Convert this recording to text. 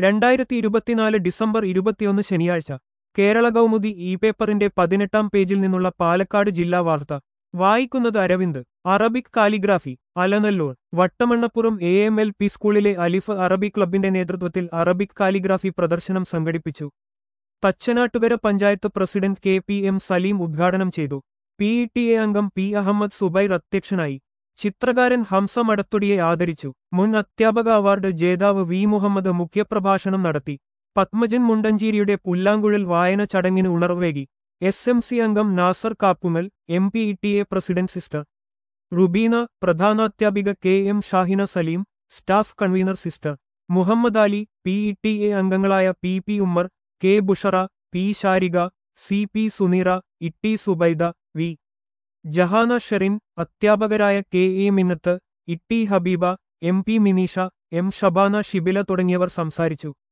രണ്ടായിരത്തി ഇരുപത്തിനാല് ഡിസംബർ ഇരുപത്തിയൊന്ന് ശനിയാഴ്ച കേരള കൗമുദി ഇ പേപ്പറിന്റെ പതിനെട്ടാം പേജിൽ നിന്നുള്ള പാലക്കാട് ജില്ലാ വാർത്ത വായിക്കുന്നത് Aravind Arabic calligraphy Alanallur Vattamannappuram A M L P സ്കൂളിലെ അലിഫ് അറബിക് ക്ലബിന്റെ നേതൃത്വത്തിൽ അറബിക് കാലിഗ്രാഫി പ്രദർശനം സംഘടിപ്പിച്ചു Thachanattukara panchayat president K P M Saleem ഉദ്ഘാടനം ചെയ്തു പി ഇ ടി എ അംഗം പി അഹമ്മദ് സുബൈർ അധ്യക്ഷനായി ചിത്രകാരൻ ഹംസ മടത്തുടിയെ ആദരിച്ചു മുൻ അധ്യാപക അവാർഡ് ജേതാവ് വി മുഹമ്മദ് മുഖ്യപ്രഭാഷണം നടത്തി പത്മജൻ മുണ്ടഞ്ചേരിയുടെ പുല്ലാങ്കുഴൽ വായന ചടങ്ങിന് ഉണർവേകി എസ് എം സി അംഗം Nasar Kappumal M P E T A president sister Rubeena പ്രധാനാധ്യാപിക K M Shahina Saleem staff convener sister Muhammad Ali P E T A അംഗങ്ങളായ P P Ummer K Bushara P Sharika C P Suneera Itty Subaida V Jahana Sherin അധ്യാപകരായ K A Minnath Itty Habeeba M P Mineesha M Shabana Shibila തുടങ്ങിയവർ സംസാരിച്ചു